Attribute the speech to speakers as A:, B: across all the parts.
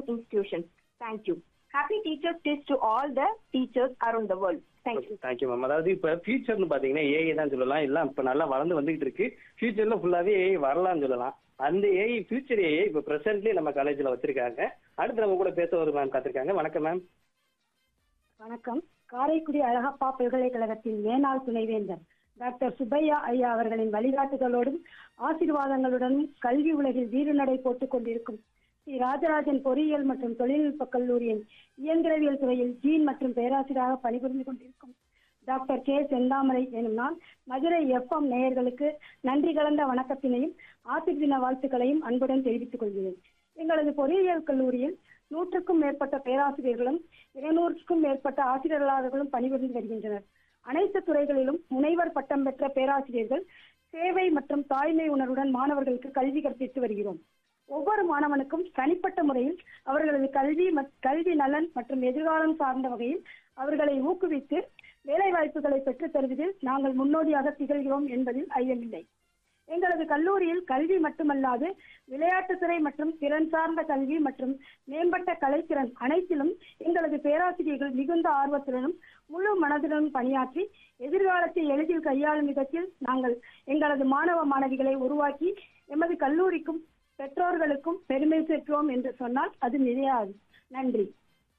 A: institutions. Thank you. Happy Teachers Day to all the teachers around the world. Thank you.
B: Thank you ma'am அதாவது இப்ப ஃபியூச்சர்னு பாத்தீங்கன்னா AI தான் சொல்லலாம் எல்லாம் இப்ப நல்லா வளர்ந்து வந்துகிட்டு இருக்கு ஃபியூச்சர்ல ஃபுல்லாவே ஏஐ வரலாம்னு சொல்லலாம் அந்த ஏஐ ஃபியூச்சர் ஏஐ இப்ப பிரசன்ட்லி நம்ம காலேஜ்ல வச்சிருக்காங்க அடுத்து நம்ம கூட பேச ஒரு மேம் காத்திருக்காங்க வணக்கம் மேம்
C: வணக்கம் காரைக்குடி அழகப்பா பல்கலைக்கழகத்தின் மேனாள் துணைவேந்தர் டாக்டர் சுப்பையா ஐயா அவர்களின் வழிகாட்டுதலோடும் ஆசீர்வாதங்களுடனும் கல்வி உலகில் வீறுநடை போட்டுக் கொண்டிருக்கும் ஸ்ரீ ராஜராஜன் பொறியியல் மற்றும் தொழில்நுட்ப கல்லூரியின் இயந்திரவியல் துறையில் ஜீன் மற்றும் பேராசிரியராக பணிபுரிந்து கொண்டிருக்கும் டாக்டர் கே செந்தாமரை எனும் நான் மதுரை எஃப்எம் நேயர்களுக்கு நன்றி கலந்த வணக்கத்தினையும் ஆசிர் தின வாழ்த்துக்களையும் அன்புடன் தெரிவித்துக் கொள்கிறேன் எங்களது பொறியியல் கல்லூரியில் நூற்றுக்கும் மேற்பட்ட பேராசிரியர்களும் இருநூறுக்கும் மேற்பட்ட ஆசிரியர்களாளர்களும் பணிபுரிந்து வருகின்றனர் அனைத்து துறைகளிலும் முனைவர் பட்டம் பெற்ற பேராசிரியர்கள் சேவை மற்றும் தாய்மை உணர்வுடன் மாணவர்களுக்கு கல்வி கற்பித்து வருகிறோம் ஒவ்வொரு மாணவனுக்கும் தனிப்பட்ட முறையில் அவர்களது கல்வி மற்- கல்வி நலன் மற்றும் எதிர்காலம் சார்ந்த வகையில் அவர்களை ஊக்குவித்து வேலை வாய்ப்புகளை பெற்றுத் தருவதில் நாங்கள் முன்னோடியாக திகழ்கிறோம் என்பதில் ஐயமில்லை எங்களது கல்லூரியில் கல்வி மட்டுமல்லாது விளையாட்டுத்துறை மற்றும் திறன் சார்ந்த கல்வி மற்றும் மேம்பட்ட கலைத்திறன் அனைத்திலும் எங்களது பேராசிரியர்கள் மிகுந்த ஆர்வத்துடனும் முழு மனதுடனும் பணியாற்றி எதிர்காலத்தை எளிதில் கையாளும் விதத்தில் நாங்கள் எங்களது மாணவ மாணவிகளை உருவாக்கி எமது கல்லூரிக்கும் பெற்றோர்களுக்கும் பெருமை சேர்க்கிறோம் என்று சொன்னால் அது மிகையாது நன்றி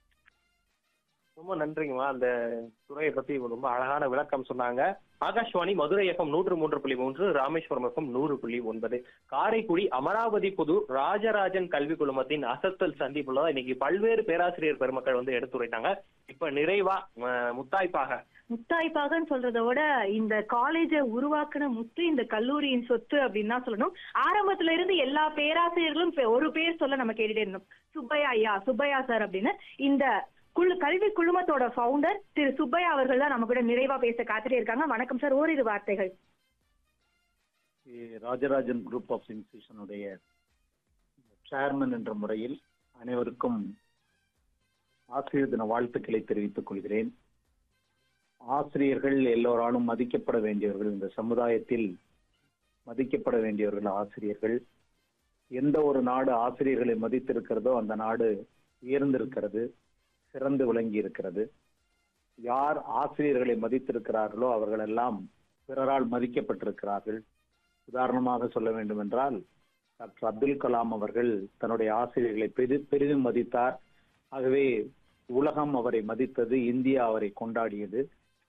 D: ரொம்ப நன்றிங்கம்மா அந்த துறையை பத்தி ரொம்ப அழகான விளக்கம் சொன்னாங்க ஆகாஷ்வாணி மதுரை எஃப்எம் நூற்று மூன்று புள்ளி மூன்று ராமேஸ்வரம் எஃப்எம் நூறு புள்ளி ஒன்பது காரைக்குடி அமராவதி புது ராஜராஜன் கல்வி குழுமத்தின் அசத்தல் சந்திப்புல தான் இன்னைக்கு பல்வேறு பேராசிரியர் பெருமக்கள் வந்து எடுத்துரைத்தாங்க இப்ப நிறைவா அஹ், முத்தாய்ப்பாக
E: முத்தாய்ப்பாகன்னு சொல்றதை விட இந்த காலேஜை உருவாக்குன முத்து இந்த கல்லூரியின் சொத்து அப்படின்னு தான் சொல்லணும் ஆரம்பத்துல இருந்து எல்லா பேராசிரியர்களும் பே- ஒரு பேர் சொல்ல நம்ம கேட்டுட்டே இருந்தோம் சுப்பையா ஐயா சுப்பையா சார் அப்படின்னு இந்த குழு கல்வி குழுமத்தோட ஃபவுண்டர் திரு சுப்பையா அவர்கள் தான் நம்ம கூட நிறைவா பேச காத்துட்டே இருக்காங்க வணக்கம் சார் ஓரிரு வார்த்தைகள்
F: ராஜராஜன் குரூப் ஆஃப் இன்ஸ்டியூஷனுடைய சேர்மன் என்ற முறையில் அனைவருக்கும் ஆசிரியர் தின வாழ்த்துக்களை தெரிவித்துக் கொள்கிறேன் ஆசிரியர்கள் எல்லோராலும் மதிக்கப்பட வேண்டியவர்கள் இந்த சமுதாயத்தில் மதிக்கப்பட வேண்டியவர்கள் ஆசிரியர்கள் எந்த ஒரு நாடு ஆசிரியர்களை மதித்திருக்கிறதோ அந்த நாடு உயர்ந்திருக்கிறது சிறந்து விளங்கி இருக்கிறது யார் ஆசிரியர்களை மதித்திருக்கிறார்களோ அவர்களெல்லாம் பிறரால் மதிக்கப்பட்டிருக்கிறார்கள் உதாரணமாக சொல்ல வேண்டும் என்றால் டாக்டர் அப்துல் கலாம் அவர்கள் தன்னுடைய ஆசிரியர்களை பெரி பெரிதும் மதித்தார் ஆகவே உலகம் அவரை மதித்தது இந்தியா அவரை கொண்டாடியது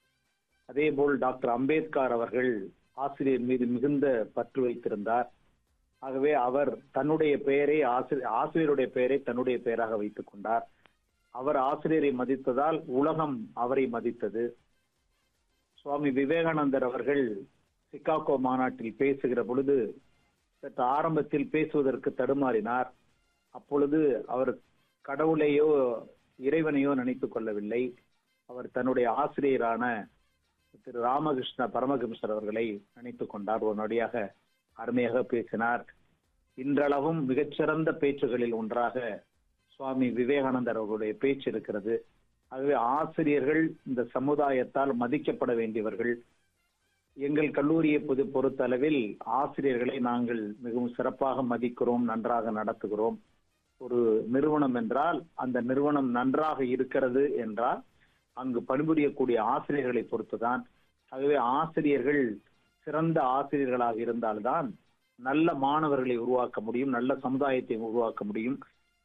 F: அதேபோல் டாக்டர் அம்பேத்கர் அவர்கள் ஆசிரியர் மீது மிகுந்த பற்று வைத்திருந்தார் ஆகவே அவர் தன்னுடைய பெயரை ஆசிரியர் ஆசிரியருடைய பெயரை தன்னுடைய பெயராக வைத்துக் கொண்டார் அவர் ஆசிரியரை மதித்ததால் உலகம் அவரை மதித்தது சுவாமி விவேகானந்தர் அவர்கள் சிகாகோ மாநாட்டில் பேசுகிற பொழுது சற்று ஆரம்பத்தில் பேசுவதற்கு தடுமாறினார் அப்பொழுது அவர் கடவுளையோ இறைவனையோ நினைத்துக் கொள்ளவில்லை அவர் தன்னுடைய ஆசிரியரான திரு ராமகிருஷ்ண பரமஹம்சர் அவர்களை நினைத்துக் கொண்டார் ஒரு நொடியாக அருமையாக பேசினார் இன்றளவும் மிகச்சிறந்த பேச்சுகளில் ஒன்றாக சுவாமி விவேகானந்தர் அவர்களுடைய பேச்சு இருக்கிறது ஆகவே ஆசிரியர்கள் இந்த சமுதாயத்தால் மதிக்கப்பட வேண்டியவர்கள் எங்கள் கல்லூரியை பொது பொறுத்தளவில் ஆசிரியர்களை நாங்கள் மிகவும் சிறப்பாக மதிக்கிறோம் நன்றாக நடத்துகிறோம் ஒரு நிறுவனம் என்றால் அந்த நிறுவனம் நன்றாக இருக்கிறது என்றால் அங்கு பணிபுரியக்கூடிய ஆசிரியர்களை பொறுத்துதான் ஆகவே ஆசிரியர்கள் சிறந்த ஆசிரியர்களாக இருந்தால்தான் நல்ல மாணவர்களை உருவாக்க முடியும் நல்ல சமுதாயத்தை உருவாக்க முடியும்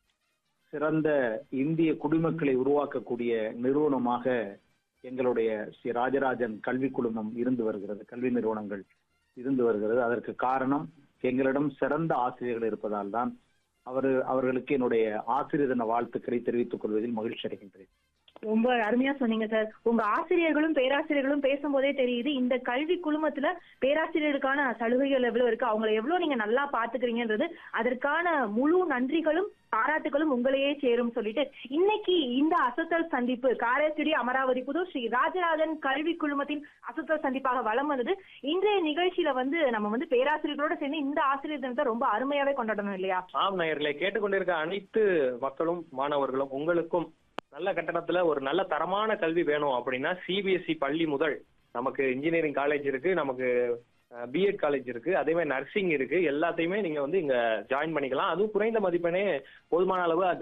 F: சிறந்த இந்திய குடிமக்களை உருவாக்கக்கூடிய நிறுவனமாக எங்களுடைய ஸ்ரீ ராஜராஜன் கல்வி குழுமம் இருந்து வருகிறது கல்வி நிறுவனங்கள் இருந்து வருகிறது அதற்கு காரணம் எங்களிடம் சிறந்த ஆசிரியர்கள் இருப்பதால் தான் அவர் அவர்களுக்கு என்னுடைய ஆசிரியர் தின வாழ்த்துக்களை தெரிவித்துக் கொள்வதில் மகிழ்ச்சி அடைகின்றேன்
E: ரொம்ப அருமையா சொன்னீங்க சார் உங்க ஆசிரியர்களும் பேராசிரியர்களும் பேசும்போதே தெரியுது இந்த கல்வி குழுமத்துல பேராசிரியருக்கான சலுகைகள் எவ்வளவு இருக்கு அவங்களை எவ்வளவு நீங்க நல்லா பாத்துக்கிறீங்கன்றது அதற்கான முழு நன்றிகளும் பாராட்டுகளும் உங்களையே சேரும் சொல்லிட்டு இன்னைக்கு இந்த அசத்தல் சந்திப்பு காரைக்குடி அமராவதி புதூர் ஸ்ரீ ராஜராஜன் கல்வி குழுமத்தின் அசத்தல் சந்திப்பாக வலம் வந்தது இன்றைய நிகழ்ச்சியில வந்து நம்ம வந்து பேராசிரியர்களோட சேர்ந்து இந்த ஆசிரியர் தினத்தை ரொம்ப அருமையாவே கொண்டாடணும் இல்லையா
D: ஆம் நேயர்களை கேட்டுக்கொண்டிருக்க அனைத்து மக்களும் மாணவர்களும் உங்களுக்கும் நல்ல கட்டணத்துல ஒரு நல்ல தரமான கல்வி வேணும் அப்படின்னா சிபிஎஸ்இ பள்ளி முதல் நமக்கு இன்ஜினியரிங் காலேஜ் இருக்கு நமக்கு பிஎட் காலேஜ் இருக்கு அதே மாதிரி நர்சிங் இருக்கு எல்லாத்தையுமே நீங்க வந்து இங்க ஜாயின் பண்ணிக்கலாம் அதுவும் குறைந்த மதிப்பெண்ணே போதுமான அளவு